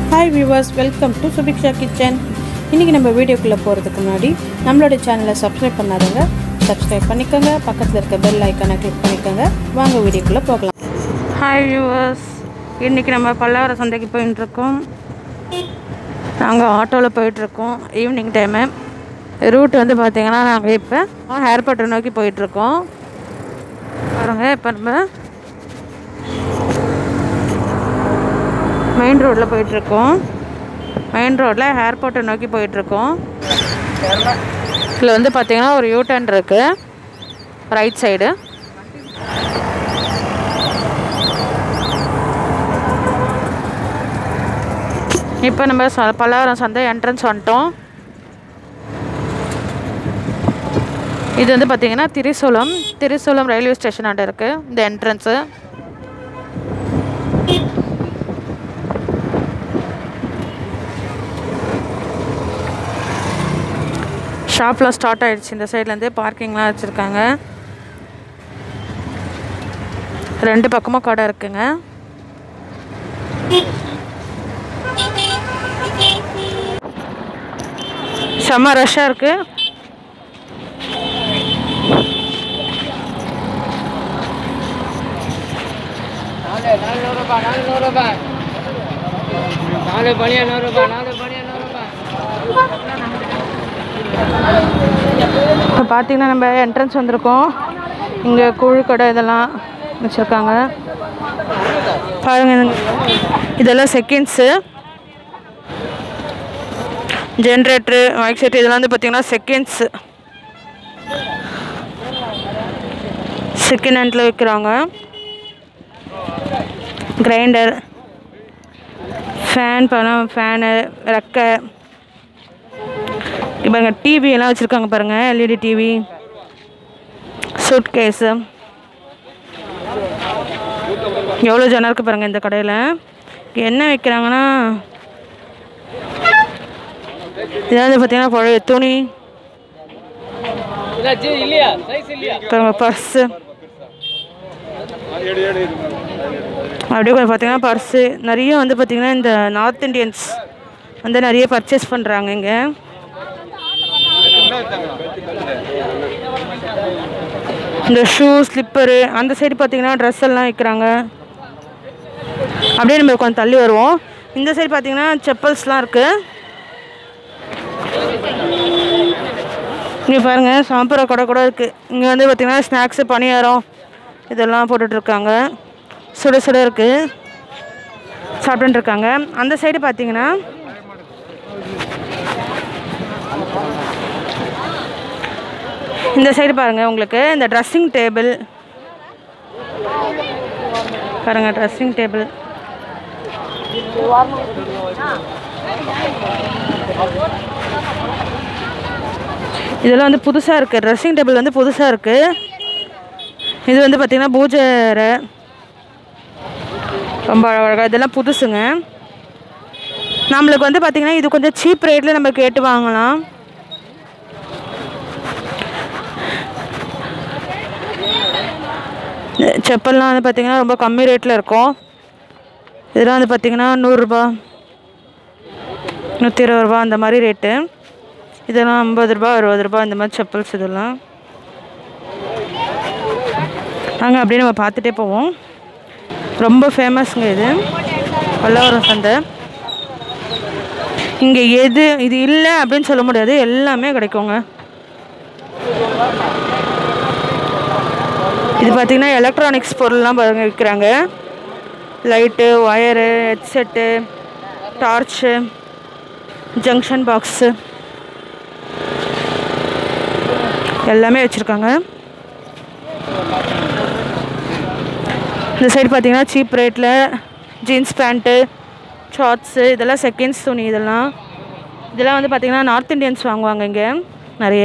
Hi viewers welcome to Subiksha kitchen இன்றைக்கி நம்ம வீடியோக்குள்ளே போகிறதுக்கு முன்னாடி நம்மளோட சேனலை சப்ஸ்கிரைப் பண்ணாதவங்க சப்ஸ்கிரைப் பண்ணிக்கோங்க பக்கத்தில் இருக்க பெல் ஐக்கானை கிளிக் பண்ணிக்கோங்க வாங்க வீடியோக்குள்ளே போகலாம் ஹாய் வியூவர்ஸ் இன்றைக்கி நம்ம பல்லாவர சந்தைக்கு போயிட்டுருக்கோம் நாங்கள் ஆட்டோவில் போயிட்டுருக்கோம் ஈவினிங் டைமு ரூட் வந்து பார்த்திங்கன்னா நாங்கள் இப்போ ஏர்போர்ட்டை நோக்கி போயிட்டுருக்கோம் பாருங்கள் இப்போ நம்ம மெயின் ரோட்டில் போயிட்டுருக்கோம் மெயின் ரோட்டில் ஏர்போர்ட்டை நோக்கி போயிட்டுருக்கோம் இதில் வந்து பார்த்திங்கன்னா ஒரு யூ டர்ன் இருக்குது ரைட் சைடு இப்போ நம்ம ச பல்லாவரம் சந்தை என்ட்ரன்ஸ் வந்துட்டோம் இது வந்து பார்த்திங்கன்னா திரிசூலம் திரிசூலம் ரயில்வே ஸ்டேஷன் ஆண்ட இருக்குது இந்த என்ட்ரன்ஸு ஷாப்லாம் ஸ்டார்ட் ஆயிடுச்சு இந்த சைட்லேருந்து பார்க்கிங்லாம் வச்சுருக்காங்க ரெண்டு பக்கமும் கடை இருக்குங்க செம்ம ரஷ்ஷாக இருக்குது நாலு நாலு நூறு ரூபாய் நாலு நூறு ரூபாய் நாலு பனியா நூறு ரூபாய் நாலு பனியா நூறு ரூபாய் இப்போ பார்த்தீங்கன்னா நம்ம என்ட்ரன்ஸ் வந்திருக்கோம் இங்கே கூழ் கடை இதெல்லாம் வச்சுருக்காங்க பாருங்க இதுங்க. இதெல்லாம் செகண்ட்ஸு ஜென்ரேட்ரு மைக் செட் இதெல்லாம் வந்து பார்த்தீங்கன்னா செகண்ட்ஸு செகண்ட் ஹேண்டில் விற்கிறாங்க கிரைண்டர் ஃபேன் பணம் ஃபேனு ரெக்கை இங்க பாருங்க டிவி எல்லாம் வச்சுருக்காங்க பாருங்கள் எல்இடி டிவி சூட் கேஸு எவ்வளோ ஜனம் இருக்குது பாருங்கள் இந்த கடையில் என்ன வைக்கிறாங்கன்னா இதாவது பார்த்தீங்கன்னா பழைய துணி இதாச்சும் இல்லையா சைஸ் இல்லையா பாருங்க பர்ஸு அப்படியே கொஞ்சம் பார்த்தீங்கன்னா பர்ஸு நிறைய வந்து பார்த்தீங்கன்னா இந்த நார்த் இந்தியன்ஸ் வந்து நிறைய பர்ச்சேஸ் பண்ணுறாங்க இங்கே இந்த ஷூ ஸ்லிப்பரு அந்த சைடு பார்த்தீங்கன்னா ட்ரெஸ் எல்லாம் விற்கிறாங்க அப்படியே நம்ம கொஞ்சம் தள்ளி வருவோம் இந்த சைடு பார்த்தீங்கன்னா செப்பல்ஸ்லாம் இருக்குது இங்கே பாருங்கள் சாம்பிட்ற கடை கூட இருக்குது இங்கே வந்து பார்த்திங்கன்னா ஸ்நாக்ஸு பணியாரம் இதெல்லாம் போட்டுட்ருக்காங்க சுட சுட இருக்குது சாப்பிட்டுட்டு இருக்காங்க அந்த சைடு பார்த்தீங்கன்னா இந்த சைடு பாருங்கள் உங்களுக்கு இந்த ட்ரெஸ்ஸிங் டேபிள் பாருங்கள் ட்ரெஸ்ஸிங் டேபிள் இதெல்லாம் வந்து புதுசாக இருக்குது ட்ரெஸ்ஸிங் டேபிள் வந்து புதுசாக இருக்குது இது வந்து பார்த்திங்கன்னா பூஜை அறை ரொம்ப அழகாக இதெல்லாம் புதுசுங்க நம்மளுக்கு வந்து பார்த்திங்கன்னா இது கொஞ்சம் சீப் ரேட்டில் நம்ம கேட்டு வாங்கலாம் இந்த செப்பல்லாம் வந்து பார்த்திங்கன்னா ரொம்ப கம்மி ரேட்டில் இருக்கும் இதெல்லாம் வந்து பார்த்திங்கன்னா நூறுரூபா நூற்றி இருபது ரூபா அந்த மாதிரி ரேட்டு இதெல்லாம் ஐம்பது ரூபா அறுபது ரூபா இந்த மாதிரி செப்பல்ஸ் இதெல்லாம் நாங்கள் அப்படியே நம்ம பார்த்துட்டே போவோம் ரொம்ப ஃபேமஸ்ங்க இது பல்லவரம் சந்தை இங்கே எது இது இல்லை அப்படின்னு சொல்ல முடியாது எல்லாமே கிடைக்குங்க இது பார்த்திங்கன்னா எலக்ட்ரானிக்ஸ் பொருள்லாம் பாருங்க விற்கிறாங்க light wire headset torch junction box எல்லாமே வச்சுருக்காங்க இந்த சைடு பார்த்தீங்கன்னா சீப் ரேட்டில் ஜீன்ஸ் பேண்ட்டு ஷார்ட்ஸு இதெல்லாம் செகண்ட்ஸ் துணி இதெல்லாம் இதெல்லாம் வந்து பார்த்திங்கன்னா நார்த் இந்தியன்ஸ் வாங்குவாங்க இங்கே நிறைய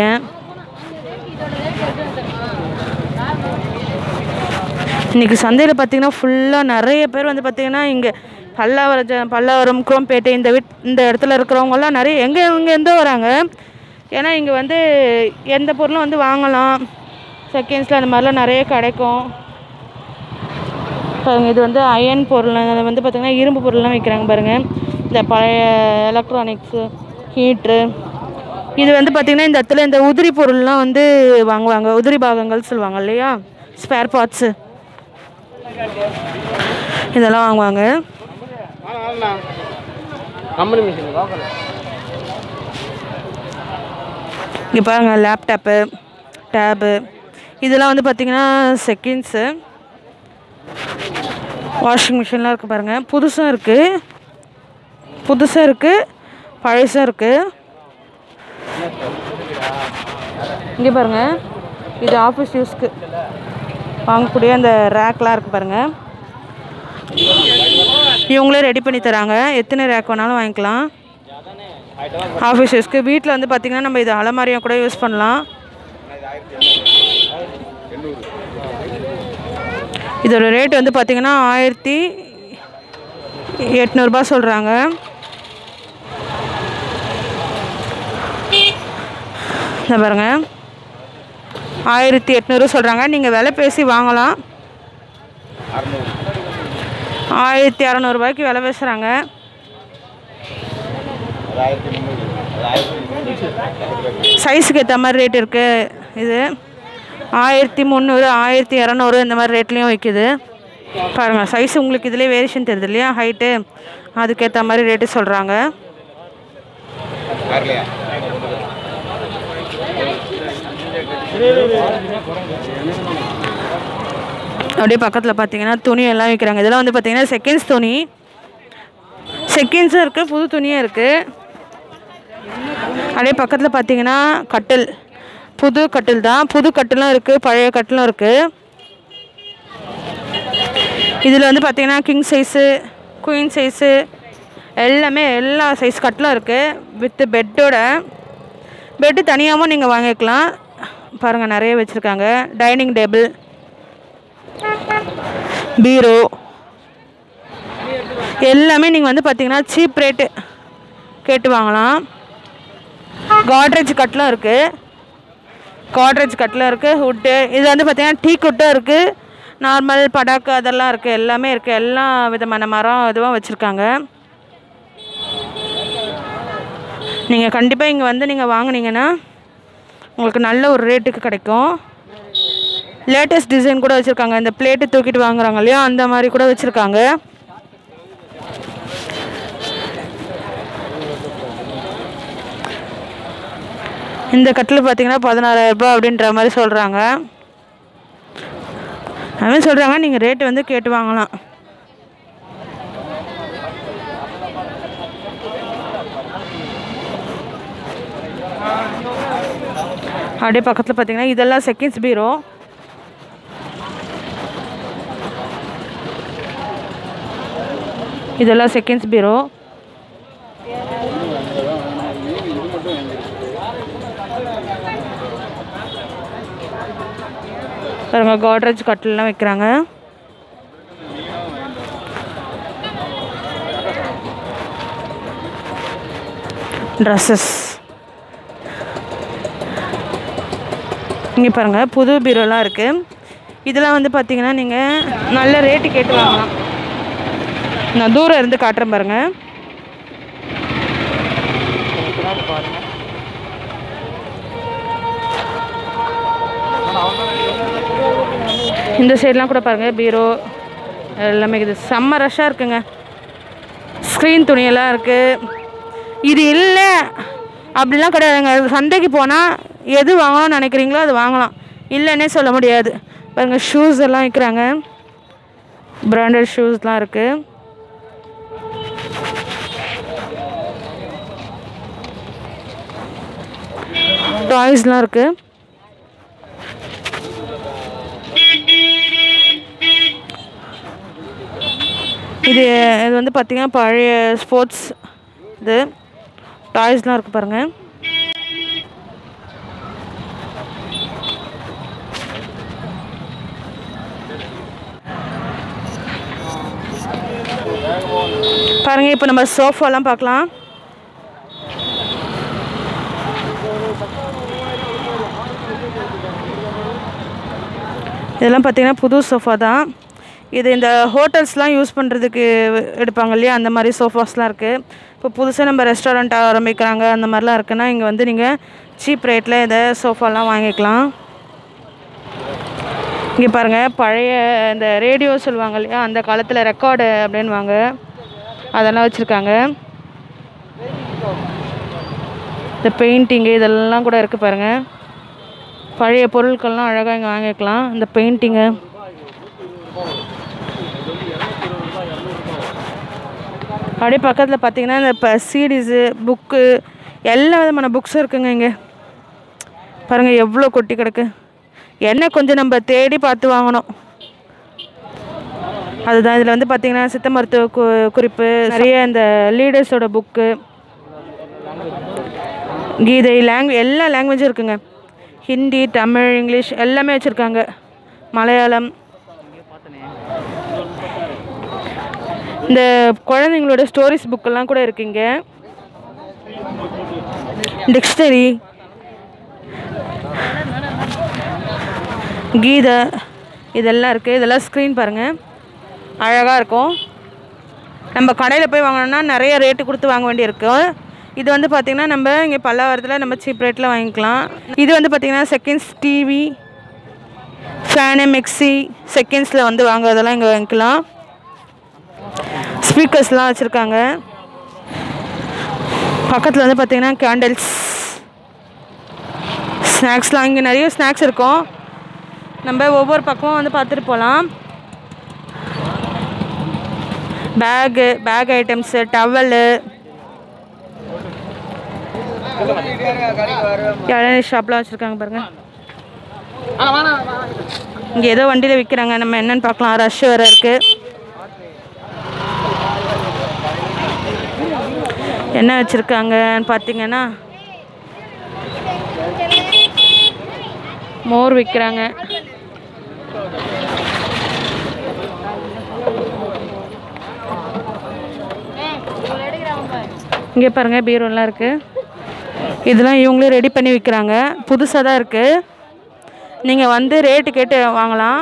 இன்றைக்கி சந்தையில் பார்த்தீங்கன்னா ஃபுல்லாக நிறைய பேர் வந்து பார்த்திங்கன்னா இங்கே பல்லாவரம் ஜ பல்லாவரம் குரோம்பேட்டை இந்த வீட் இந்த இடத்துல இருக்கிறவங்கலாம் நிறைய எங்கே எங்கேருந்தோ வராங்க ஏன்னா இங்கே வந்து எந்த பொருளும் வந்து வாங்கலாம் செகண்ட்ஸில் அந்த மாதிரிலாம் நிறைய கிடைக்கும் பாருங்க இது வந்து அயன் பொருள் அது வந்து பார்த்திங்கன்னா இரும்பு பொருள்லாம் விற்கிறாங்க பாருங்கள் இந்த பழைய எலக்ட்ரானிக்ஸு ஹீட்ரு இது வந்து பார்த்திங்கன்னா இந்த இடத்துல இந்த உதிரி பொருள்லாம் வந்து வாங்குவாங்க உதிரி பாகங்கள் சொல்லுவாங்க இல்லையா ஸ்பேர் பார்ட்ஸு இதெல்லாம் வாங்குவாங்க கம்பெனி மிஷின் பார்க்கல இங்கே பாருங்கள் லேப்டாப்பு டேபு இதெல்லாம் வந்து பார்த்திங்கன்னா செகண்ட்ஸு வாஷிங் மிஷின்லாம் இருக்குது பாருங்கள் புதுசும் இருக்குது புதுசாக இருக்குது பழசாக இருக்குது இங்கே பாருங்கள் இது ஆஃபீஸ் யூஸ்க்கு வாங்கக்கூடிய அந்த ரேக்லாம் இருக்குது பாருங்கள் இவங்களே ரெடி பண்ணி தராங்க எத்தனை ரேக் வேணாலும் வாங்கிக்கலாம் ஆஃபீஸ் யூஸ்க்கு வீட்டில் வந்து பார்த்திங்கன்னா நம்ம இது அலமாரியாக கூட யூஸ் பண்ணலாம் இதோட ரேட் வந்து பார்த்திங்கன்னா ஆயிரத்தி எட்நூறுபா சொல்கிறாங்க இந்த பாருங்க ஆயிரத்தி எட்நூறு சொல்கிறாங்க நீங்கள் விலை பேசி வாங்கலாம் ஆயிரத்தி அறநூறுபாய்க்கு விலை பேசுகிறாங்க சைஸுக்கு ஏற்ற மாதிரி ரேட் இருக்குது இது ஆயிரத்தி முந்நூறு ஆயிரத்தி இரநூறு இந்த மாதிரி ரேட்லேயும் விற்கிது பாருங்கள் சைஸ் உங்களுக்கு இதிலே வேரியேஷன் தெரியுது இல்லையா ஹைட்டு அதுக்கேற்ற மாதிரி ரேட்டு சொல்கிறாங்க அப்படியே பக்கத்தில் பார்த்தீங்கன்னா துணி எல்லாம் விற்கிறாங்க இதெல்லாம் வந்து பார்த்தீங்கன்னா செகண்ட்ஸ் துணி செகண்ட்ஸும் இருக்குது புது துணியும் இருக்குது அப்படியே பக்கத்தில் பார்த்தீங்கன்னா கட்டில் புது கட்டில் தான் புது கட்டிலும் இருக்குது பழைய கட்டிலும் இருக்குது இதில் வந்து பார்த்தீங்கன்னா கிங் சைஸு குயின் சைஸு எல்லாமே எல்லா சைஸ் கட்டிலும் இருக்குது வித் பெட்டோட பெட்டு தனியாகவும் நீங்கள் வாங்கிக்கலாம் பாருங்கள் நிறைய வச்சுருக்காங்க டைனிங் டேபிள் பீரோ எல்லாமே நீங்கள் வந்து பார்த்தீங்கன்னா சீப் ரேட்டு கேட்டு வாங்கலாம் காட்ரேஜ் கட்டிலும் இருக்குது காட்ரேஜ் கட்டிலும் இருக்குது ஹுட்டு இது வந்து பார்த்தீங்கன்னா டீ குட்டும் இருக்குது நார்மல் படாக்கு அதெல்லாம் இருக்குது எல்லாமே இருக்குது எல்லா விதமான மரம் இதுவும் வச்சுருக்காங்க நீங்கள் கண்டிப்பாக இங்கே வந்து நீங்கள் வாங்குனீங்கன்னா உங்களுக்கு நல்ல ஒரு ரேட்டுக்கு கிடைக்கும் லேட்டஸ்ட் டிசைன் கூட வச்சுருக்காங்க இந்த பிளேட்டு தூக்கிட்டு வாங்குறாங்க இல்லையா அந்த மாதிரி கூட வச்சுருக்காங்க இந்த கட்டில் பார்த்தீங்கன்னா பதினாறாயிரம் ரூபாய் அப்படின்ற மாதிரி சொல்கிறாங்க அதுமாதிரி சொல்கிறாங்க நீங்கள் ரேட்டு வந்து கேட்டு வாங்கலாம் அப்படியே பக்கத்தில் பார்த்தீங்கன்னா இதெல்லாம் செகண்ட்ஸ் பீரோ இதெல்லாம் செகண்ட்ஸ் பீரோ பாருங்க காட்ரேஜ் கட்டிலெலாம் வைக்கிறாங்க ட்ரெஸ்ஸஸ் இங்கே பாருங்கள் புது பீரோலாம் இருக்குது இதெல்லாம் வந்து பார்த்தீங்கன்னா நீங்கள் நல்ல ரேட்டு கேட்டு வாங்கலாம் நான் தூரம் இருந்து காட்டுறேன் பாருங்கள் இந்த சைட்லாம் கூட பாருங்கள் பீரோ எல்லாமே இது செம்ம ரஷ்ஷாக இருக்குங்க ஸ்க்ரீன் துணியெல்லாம் இருக்குது இது இல்லை அப்படிலாம் கிடையாதுங்க சந்தைக்கு போனால் எது வாங்கணும்னு நினைக்கிறீங்களோ அது வாங்கலாம் இல்லைன்னே சொல்ல முடியாது பாருங்கள் ஷூஸ் எல்லாம் விற்கிறாங்க பிராண்டட் ஷூஸ்லாம் இருக்குது டாய்ஸ்லாம் இருக்குது இது இது வந்து பார்த்திங்கன்னா பழைய ஸ்போர்ட்ஸ் இது டாய்ஸ்லாம் இருக்குது பாருங்கள் பாருங்கள் இப்போ நம்ம சோஃபாலாம் பார்க்கலாம் இதெல்லாம் பார்த்தீங்கன்னா புது சோஃபா தான் இது இந்த ஹோட்டல்ஸ்லாம் யூஸ் பண்ணுறதுக்கு எடுப்பாங்க இல்லையா அந்த மாதிரி சோஃபாஸ்லாம் இருக்குது இப்போ புதுசாக நம்ம ரெஸ்டாரண்ட் ஆரம்பிக்கிறாங்க அந்த மாதிரிலாம் இருக்குன்னா இங்கே வந்து நீங்கள் சீப் ரேட்டில் இந்த சோஃபாலாம் வாங்கிக்கலாம் இங்கே பாருங்கள் பழைய இந்த ரேடியோ சொல்லுவாங்க இல்லையா அந்த காலத்தில் ரெக்கார்டு அப்படின்வாங்க அதெல்லாம் வச்சுருக்காங்க இந்த பெயிண்டிங்கு இதெல்லாம் கூட இருக்குது பாருங்கள் பழைய பொருட்கள்லாம் அழகாக இங்கே வாங்கிக்கலாம் இந்த பெயிண்டிங்கு அப்படியே பக்கத்தில் பார்த்தீங்கன்னா இந்த இப்போ சீடிஸு புக்கு எல்லா விதமான புக்ஸும் இருக்குங்க இங்கே பாருங்கள் எவ்வளோ கொட்டி கிடக்கு என்ன கொஞ்சம் நம்ம தேடி பார்த்து வாங்கணும் அதுதான் இதில் வந்து பார்த்தீங்கன்னா சித்த மருத்துவ கு குறிப்பு நிறைய இந்த லீடர்ஸோட புக்கு கீதை லாங்கு எல்லா லாங்குவேஜும் இருக்குங்க ஹிந்தி தமிழ் இங்கிலீஷ் எல்லாமே வச்சுருக்காங்க மலையாளம் இந்த குழந்தைங்களோட ஸ்டோரிஸ் புக்கெல்லாம் கூட இருக்குங்க டிக்ஷனரி கீதை இதெல்லாம் இருக்குது இதெல்லாம் ஸ்க்ரீன் பாருங்கள் அழகாக இருக்கும் நம்ம கடையில் போய் வாங்கினோம்னா நிறைய ரேட்டு கொடுத்து வாங்க வேண்டியிருக்கும் இது வந்து பார்த்திங்கன்னா நம்ம இங்கே பல்லாவரத்தில் நம்ம சீப் ரேட்டில் வாங்கிக்கலாம் இது வந்து பார்த்திங்கன்னா செகண்ட்ஸ் டிவி ஃபேனு மிக்ஸி செகண்ட்ஸில் வந்து வாங்குறதெல்லாம் இங்கே வாங்கிக்கலாம் ஸ்பீக்கர்ஸ்லாம் வச்சுருக்காங்க பக்கத்தில் வந்து பார்த்திங்கன்னா கேண்டில்ஸ் ஸ்நாக்ஸ்லாம் இங்கே நிறைய ஸ்நாக்ஸ் இருக்கும் நம்ம ஒவ்வொரு பக்கமும் வந்து பார்த்துட்டு போகலாம் பேகு பேக் ஐட்டம்ஸு டவலு இளநீர் ஷாப்லாம் வச்சுருக்காங்க பாருங்கள் இங்கே ஏதோ வண்டியில் விற்கிறாங்க நம்ம என்னன்னு பார்க்கலாம் ரஷ் வேறு இருக்குது என்ன வச்சுருக்காங்கன்னு பார்த்தீங்கன்னா மோர் விற்கிறாங்க இங்கே பாருங்கள் பீரோலாம் இருக்குது இதெல்லாம் இவங்களே ரெடி பண்ணி விற்கிறாங்க புதுசாக தான் இருக்குது நீங்கள் வந்து ரேட்டு கேட்டு வாங்கலாம்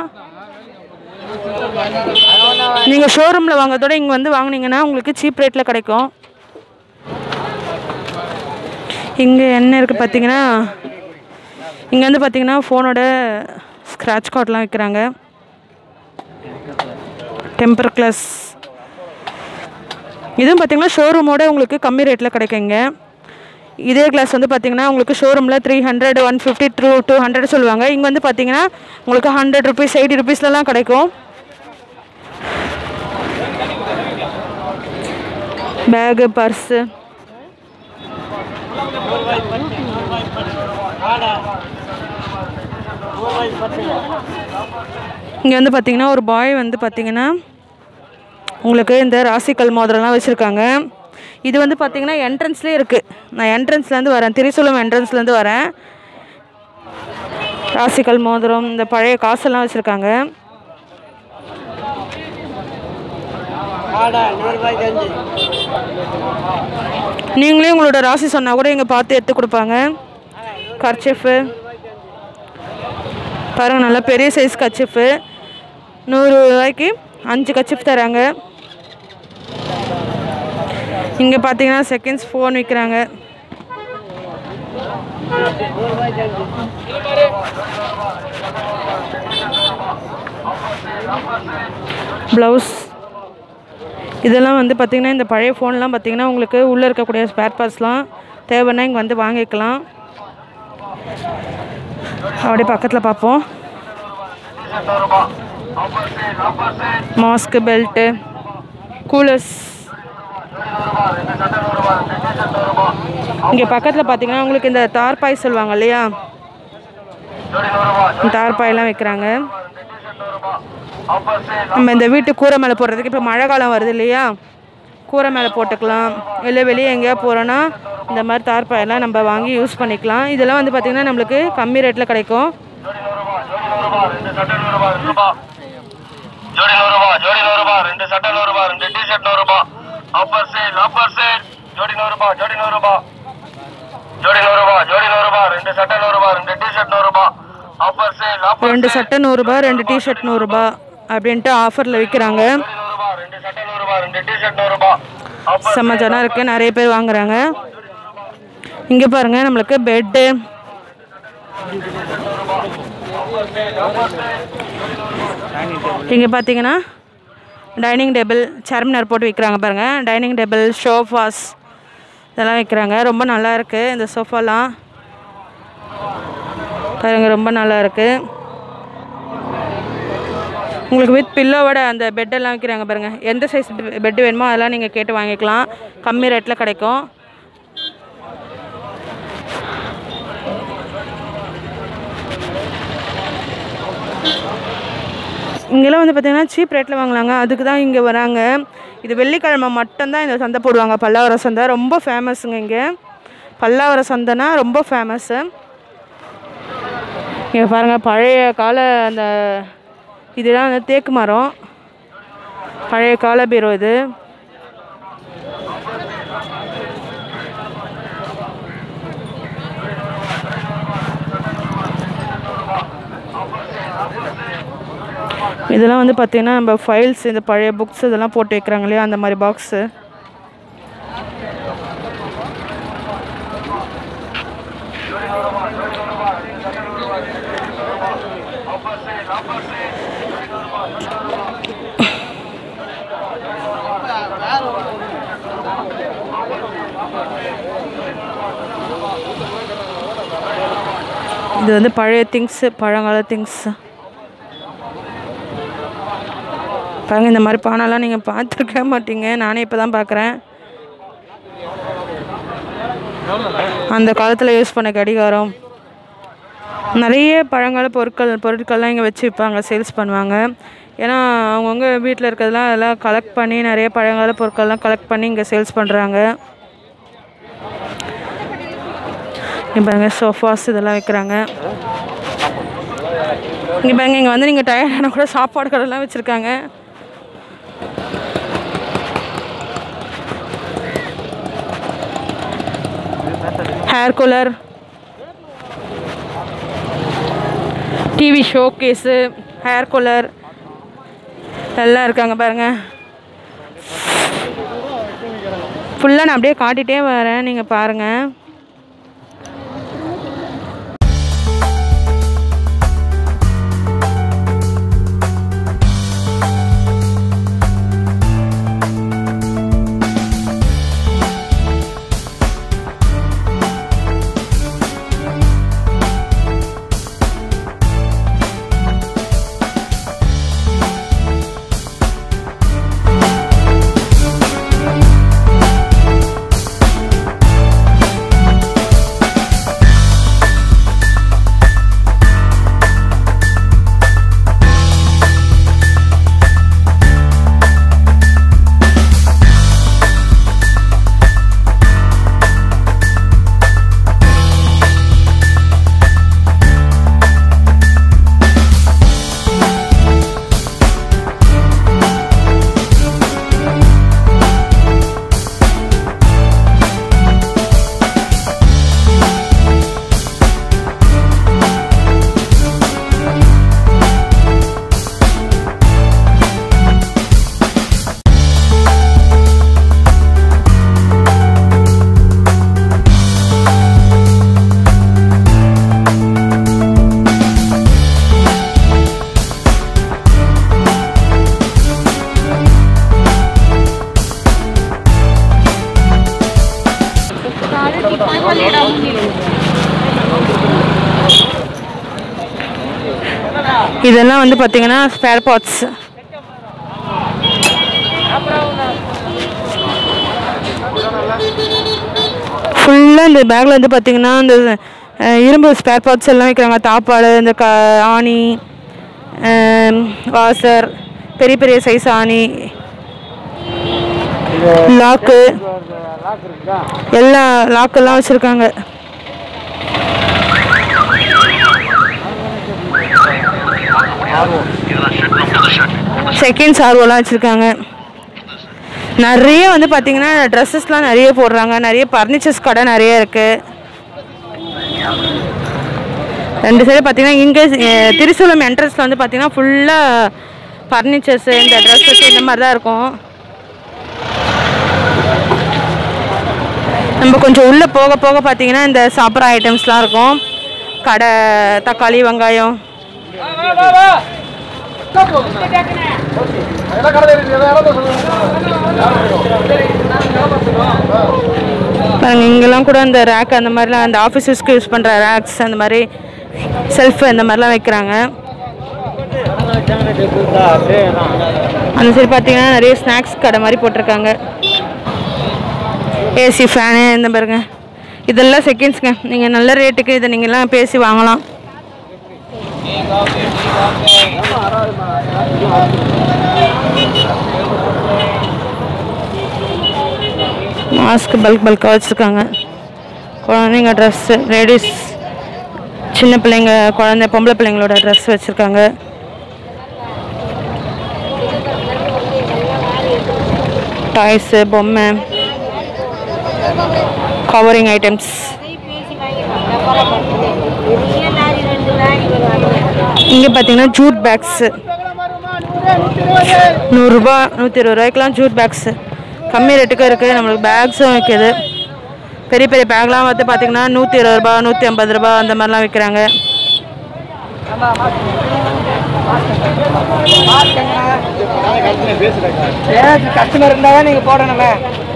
நீங்கள் ஷோரூமில் வாங்குறதோட இங்கே வந்து வாங்குனீங்கன்னா உங்களுக்கு சீப் ரேட்டில் கிடைக்கும் இங்கே என்ன இருக்குது பார்த்தீங்கன்னா இங்கே வந்து பார்த்தீங்கன்னா ஃபோனோட ஸ்க்ராட்ச் கார்டெலாம் விற்கிறாங்க டெம்பர் கிளாஸ் இதுவும் பார்த்தீங்கன்னா ஷோரூமோட உங்களுக்கு கம்மி ரேட்டில் கிடைக்குங்க இதே கிளாஸ் வந்து பார்த்தீங்கன்னா உங்களுக்கு ஷோரூமில் three hundred one fifty two two hundred சொல்லுவாங்க இங்கே வந்து பார்த்தீங்கன்னா உங்களுக்கு ஹண்ட்ரட் ருபீஸ் எயிட்டி ருபீஸ்லலாம் கிடைக்கும் பேகு பர்ஸு இங்கே வந்து பார்த்தீங்கன்னா ஒரு பாய் வந்து பார்த்தீங்கன்னா உங்களுக்கு இந்த ராசிக்கல் மோதிரம்லாம் வச்சுருக்காங்க இது வந்து பார்த்தீங்கன்னா என்ட்ரன்ஸ்லேயே இருக்குது நான் என்ட்ரன்ஸ்லேருந்து வரேன் திரிசூலம் என்ட்ரன்ஸ்லேருந்து வரேன் ராசிக்கல் மோதிரம் இந்த பழைய காசெல்லாம் வச்சுருக்காங்க நீங்களே உங்களோட ராசி சொன்னால் கூட இங்கே பார்த்து எடுத்து கொடுப்பாங்க கர்ச்சிஃபு பாருங்கள் நல்லா பெரிய சைஸ் கச்சிஃபு நூறு ரூபாய்க்கு அஞ்சு கச்சிஃப் தராங்க இங்கே பார்த்தீங்கன்னா செகண்ட்ஸ் ஃபோன் விற்கிறாங்க ப்ளவுஸ் இதெல்லாம் வந்து பார்த்திங்கன்னா இந்த பழைய ஃபோன்லாம் பார்த்திங்கன்னா உங்களுக்கு உள்ளே இருக்கக்கூடிய ஸ்பேர் பார்ட்ஸ்லாம் தேவைன்னா இங்கே வந்து வாங்கிக்கலாம் அப்படியே பக்கத்தில் பார்ப்போம் மாஸ்க்கு பெல்ட்டு கூலர்ஸ் இங்கே பக்கத்தில் பார்த்தீங்கன்னா உங்களுக்கு இந்த தார்பாய் சொல்லுவாங்க இல்லையா தார்பாயெல்லாம் வைக்கிறாங்க நம்ம இந்த வீட்டு கூரை மேலே போடுறதுக்கு இப்போ மழை காலம் வருது இல்லையா கூரை மேலே போட்டுக்கலாம் இல்லை வெளியே எங்கேயா போகிறோன்னா இந்த மாதிரி தார்பாயெல்லாம் நம்ம வாங்கி யூஸ் பண்ணிக்கலாம் இதெல்லாம் வந்து பார்த்திங்கன்னா நம்மளுக்கு கம்மி ரேட்டில் கிடைக்கும் ஜோடி நூறு ரூபாய் ஜோடி நூறு ரூபாய் ரெண்டு சட்டை நூறு ரூபாய் ரெண்டு டி ஷர்ட் நூறு ரூபாய் ஆஃபர் சேல் ஆஃபர் சேல் ஜோடி நூறு ரூபாய் ஜோடி நூறு ரூபாய் ஜோடி நூறு ரூபாய் ஜோடி நூறு ரூபாய் ரெண்டு சட்டை நூறு ரூபாய் ரெண்டு டி ஷர்ட் நூறு ரூபாய் ஆஃபர் சேல் ஆஃபர் ரெண்டு சட்டை நூறுரூபா ரெண்டு டிஷர்ட் நூறுரூபா அப்படின்ட்டு ஆஃபரில் விற்கிறாங்க நூறு ரூபாய் ரெண்டு சட்டை நூறு ரூபாய் ரெண்டு டிஷர்ட் நூறு ரூபாய் ஆஃபர் செம்ம ஜனம் இருக்குது நிறைய பேர் வாங்குறாங்க இங்கே பாருங்கள் நம்மளுக்கு பெட்டு இங்கே பார்த்தீங்கன்னா டைனிங் டேபிள் சேர்மினர் போட்டு விற்கிறாங்க பாருங்கள் டைனிங் டேபிள் ஷோஃபாஸ் இதெல்லாம் விற்கிறாங்க ரொம்ப நல்லா இருக்குது இந்த சோஃபாலாம் பாருங்க ரொம்ப நல்லா இருக்குது உங்களுக்கு வித் பில்லோவோட அந்த பெட்டெல்லாம் விற்கிறாங்க பாருங்கள் எந்த சைஸ் பெட்டு வேணுமோ அதெல்லாம் நீங்கள் கேட்டு வாங்கிக்கலாம் கம்மி ரேட்டில் கிடைக்கும் இங்கெல்லாம் வந்து பார்த்தீங்கன்னா சீப் ரேட்டில் வாங்கலாங்க அதுக்கு தான் இங்கே வராங்க இது வெள்ளிக்கிழமை மட்டும்தான் இந்த சந்தை போடுவாங்க பல்லாவர சந்தை ரொம்ப ஃபேமஸுங்க இங்கே பல்லாவர சந்தைனா ரொம்ப ஃபேமஸ்ஸு இங்கே பாருங்கள் பழைய கால அந்த இதெல்லாம் வந்து தேக்கு மரம் பழைய கால பீரோ இது இதெல்லாம் வந்து பார்த்தீங்கன்னா நம்ம ஃபைல்ஸ் இந்த பழைய புக்ஸ் இதெல்லாம் போட்டு வைக்கிறாங்க இல்லையா அந்த மாதிரி பாக்ஸு இது வந்து பழைய திங்ஸு பழங்கால திங்ஸ் பாருங்க இந்த மாதிரி பானைலாம் நீங்கள் பார்த்துருக்க மாட்டீங்க நானே இப்போ தான் பார்க்குறேன் அந்த காலத்தில் யூஸ் பண்ண கடிகாரம் நிறைய பழங்கால பொருட்கள் பொருட்கள்லாம் இங்கே வச்சு விற்பாங்க சேல்ஸ் பண்ணுவாங்க ஏன்னா அவங்கவுங்க வீட்டில் இருக்கிறதெல்லாம் அதெல்லாம் கலெக்ட் பண்ணி நிறைய பழங்கால பொருட்கள்லாம் கலெக்ட் பண்ணி இங்கே சேல்ஸ் பண்ணுறாங்க இங்கே பாருங்க சோஃபாஸ் இதெல்லாம் வைக்கிறாங்க இங்கே பாருங்க இங்கே வந்து நீங்கள் டயர்டான கூட சாப்பாடு கடைலாம் வச்சுருக்காங்க air cooler TV showcase air cooler எல்லாம் இருக்காங்க பாருங்க ஃபுல்லாக நான் அப்படியே காட்டிகிட்டே வரேன் நீங்கள் பாருங்கள் இதெல்லாம் வந்து பார்த்தீங்கன்னா ஸ்பேர் பார்ட்ஸ் ஃபுல்லாக இந்த பேக்கில் வந்து பார்த்தீங்கன்னா இந்த அஹ், இரும்பு ஸ்பேர் பார்ட்ஸ் எல்லாம் வைக்கிறாங்க தாப்பாடு இந்த க ஆணி வாசர் பெரிய பெரிய சைஸ் ஆணி லாக்கு லாக் இருக்குதா எல்லா லாக்கெல்லாம் வச்சுருக்காங்க செகண்ட்ஸ் ஆர்வலாம் வச்சுருக்காங்க நிறைய வந்து பார்த்தீங்கன்னா ட்ரெஸ்ஸஸ்லாம் நிறைய போடுறாங்க நிறைய ஃபர்னிச்சர்ஸ் கடை நிறைய இருக்குது ரெண்டு சைடு பார்த்தீங்கன்னா இங்கே அஹ், திரிசூலம் என்ட்ரன்ஸில் வந்து பார்த்தீங்கன்னா ஃபுல்லாக ஃபர்னிச்சர்ஸு இந்த ட்ரெஸ்ஸஸ் இந்த மாதிரி தான் இருக்கும் நம்ம கொஞ்சம் உள்ளே போக போக பார்த்தீங்கன்னா இந்த சாப்பிட்ற ஐட்டம்ஸ்லாம் இருக்கும் கடை தக்காளி வெங்காயம் பாருங்க இங்கெல்லாம் கூட அந்த ரேக் அந்த மாதிரிலாம் அந்த ஆஃபீஸஸ்க்கு யூஸ் பண்ணுற ரேக்ஸ் அந்த மாதிரி செல்ஃப் இந்த மாதிரிலாம் வைக்கிறாங்க அந்த சைடு பார்த்தீங்கன்னா நிறைய ஸ்நாக்ஸ் கடை மாதிரி போட்டிருக்காங்க ஏசி ஃபேனு இந்த பாருங்க இதெல்லாம் செகண்ட்ஸ்ங்க நீங்கள் நல்ல ரேட்டுக்கு இதை நீங்கள்லாம் பேசி வாங்கலாம் மாஸ்க் பல்க் பல்காக வச்சுருக்காங்க குழந்தைங்க ட்ரெஸ்ஸு லேடிஸ் சின்ன பிள்ளைங்க குழந்தை பொம்பளை பிள்ளைங்களோட ட்ரெஸ் வச்சுருக்காங்க டாய்ஸு பொம்மை கவரிங் ஐட்டம்ஸ் இங்கே பார்த்தீங்கன்னா ஜூட் பேக்ஸு நூறுரூபா நூற்றி இருபது ரூபாய்க்கெலாம் ஜூட் பேக்ஸு கம்மி ரேட்டுக்கும் இருக்குது நம்மளுக்கு பேக்ஸும் விற்கிது பெரிய பெரிய பேக்லாம் வந்து பார்த்தீங்கன்னா நூற்றி இருபது ரூபா நூற்றி ஐம்பது ரூபா அந்த மாதிரிலாம் விற்கிறாங்க கஸ்டமர் இருந்தால் தான் நீங்கள் போடணுமே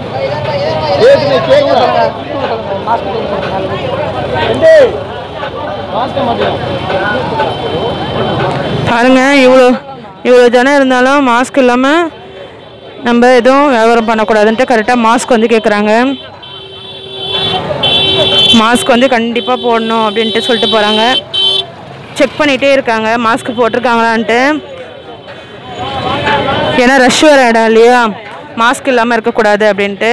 பாருங்க இவ்வளோ இவ்வளோ ஜனம் இருந்தாலும் மாஸ்க் இல்லாமல் நம்ம எதுவும் வியாபாரம் பண்ணக்கூடாதுன்ட்டு கரெக்டாக மாஸ்க் வந்து கேட்குறாங்க மாஸ்க் வந்து கண்டிப்பாக போடணும் அப்படின்ட்டு சொல்லிட்டு போகிறாங்க செக் பண்ணிகிட்டே இருக்காங்க மாஸ்க் போட்டிருக்காங்களான்ட்டு ஏன்னா ரஷ் வர இடம் இல்லையா மாஸ்க் இல்லாமல் இருக்கக்கூடாது அப்படின்ட்டு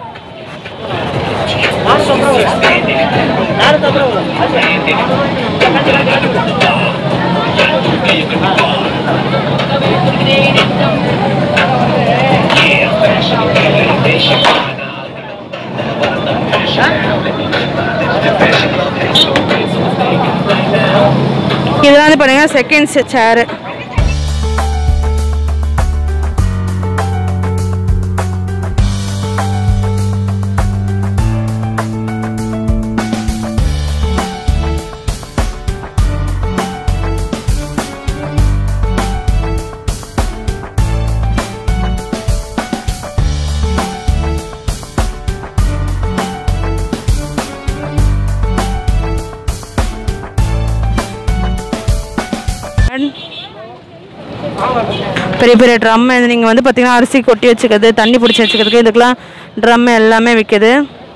இதெல்லாம் வந்து பார்த்தீங்கன்னா செகண்ட்ஸ் சேரு பெரிய பெரிய ட்ரம் நீங்கள் வந்து பார்த்தீங்கன்னா அரிசி கொட்டி வச்சுக்கிறது தண்ணி பிடிச்சி வச்சுக்கிறதுக்கு இதுக்கெல்லாம் ட்ரம் எல்லாமே விற்கிது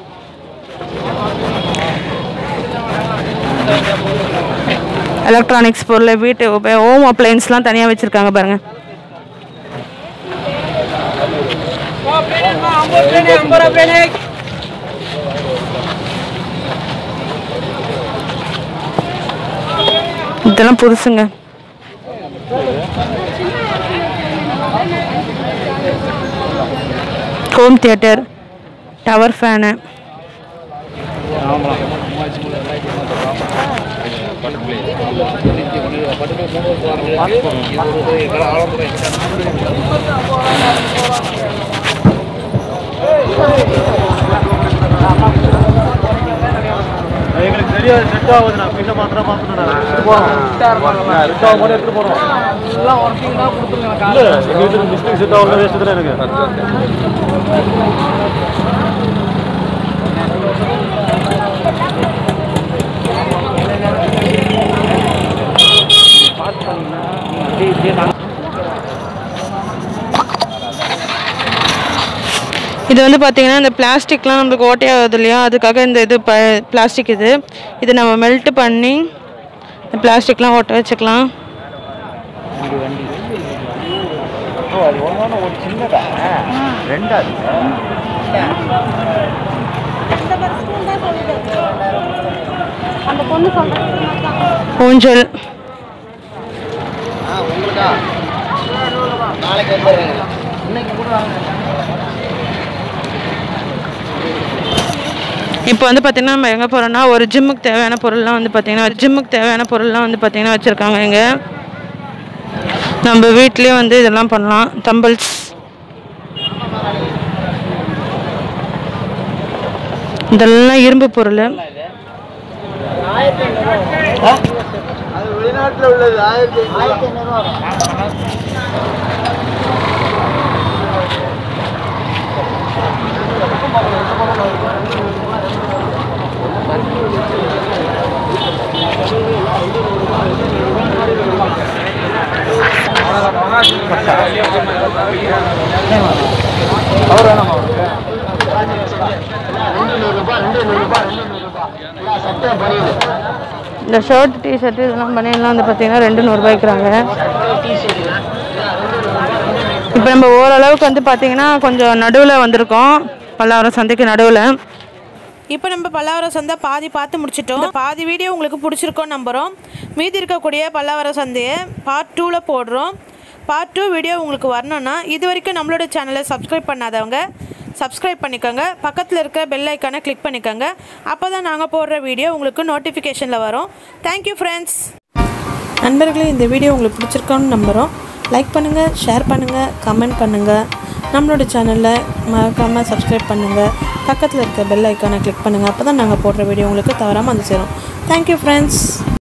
எலக்ட்ரானிக்ஸ் பொருள் வீட்டு உப- ஹோம் அப்ளைன்ஸ்லாம் தனியாக வச்சுருக்காங்க பாருங்க இதெல்லாம் புதுசுங்க ஹோம் தியேட்டர் டவர் ஃபேனு எங்களுக்கு தெரியாது செட் ஆகுது நான் பின்ன மாத்திரம் மாத்தணும் செட் ஆக மட்டும் எடுத்துட்டு போறோம் எல்லாம் ஒர்க்கிங் தான் கொடுத்துருங்க இல்ல எங்க வீட்டுக்கு மிஸ்டேக் செட் ஆகல வேஸ்ட் தானே எனக்கு இது வந்து பார்த்தீங்கன்னா இந்த பிளாஸ்டிக்லாம் நம்மளுக்கு ஓட்டையாகுது இல்லையா அதுக்காக இந்த இது ப பிளாஸ்டிக் இது இது நம்ம மெல்ட் பண்ணி இந்த பிளாஸ்டிக்லாம் ஓட்ட வச்சுக்கலாம் ஊஞ்சல் இப்போ வந்து பார்த்தீங்கன்னா நம்ம எங்கே போகிறோம்னா ஒரு ஜிம்முக்கு தேவையான பொருள்லாம் வந்து பார்த்தீங்கன்னா ஜிம்முக்கு தேவையான பொருள்லாம் வந்து பார்த்தீங்கன்னா வச்சுருக்காங்க இங்கே நம்ம வீட்லேயே வந்து இதெல்லாம் பண்ணலாம் டம்பிள்ஸ் இதெல்லாம் இரும்பு பொருள் அது வெளிநாட்டுல உள்ளது ஆயிரத்தி இந்த ஷர்ட் டிஷர்ட் இதெல்லாம் பனியன்லாம் வந்து பார்த்தீங்கன்னா ரெண்டு நூறுரூபாய்க்குறாங்க இப்போ நம்ம ஓரளவுக்கு வந்து பார்த்தீங்கன்னா கொஞ்சம் நடுவில் வந்திருக்கோம் பல்லாவரம் சந்தைக்கு நடுவில் இப்போ நம்ம பல்லாவரம் சந்தை பாதி பார்த்து முடிச்சிட்டோம் இந்த பாதி வீடியோ உங்களுக்கு பிடிச்சிருக்கோன்னு நம்புகிறோம் மீதி இருக்கக்கூடிய பல்லாவரம் சந்தையை பார்ட் டூவில் போடுறோம் பார்ட் டூ வீடியோ உங்களுக்கு வரணும்னா இது வரைக்கும் நம்மளோட சேனலை சப்ஸ்கிரைப் பண்ணாதவங்க சப்ஸ்கிரைப் பண்ணிக்கோங்க பக்கத்தில் இருக்க பெல் ஐக்கானை கிளிக் பண்ணிக்கோங்க அப்போ தான் நாங்கள் போடுற வீடியோ உங்களுக்கு நோட்டிஃபிகேஷனில் வரும் தேங்க்யூ ஃப்ரெண்ட்ஸ் நண்பர்களே இந்த வீடியோ உங்களுக்கு பிடிச்சிருக்கோன்னு நம்புகிறோம் லைக் பண்ணுங்கள் ஷேர் பண்ணுங்கள் கமெண்ட் பண்ணுங்கள் நம்மளோட சேனலில் மறக்காமல் சப்ஸ்கிரைப் பண்ணுங்கள் பக்கத்தில் இருக்க பெல் ஐக்கானை கிளிக் பண்ணுங்கள் அப்போ தான் நாங்கள் போடுற வீடியோ உங்களுக்கு தவறாமல் வந்து சேரும் தேங்க்யூ ஃப்ரெண்ட்ஸ்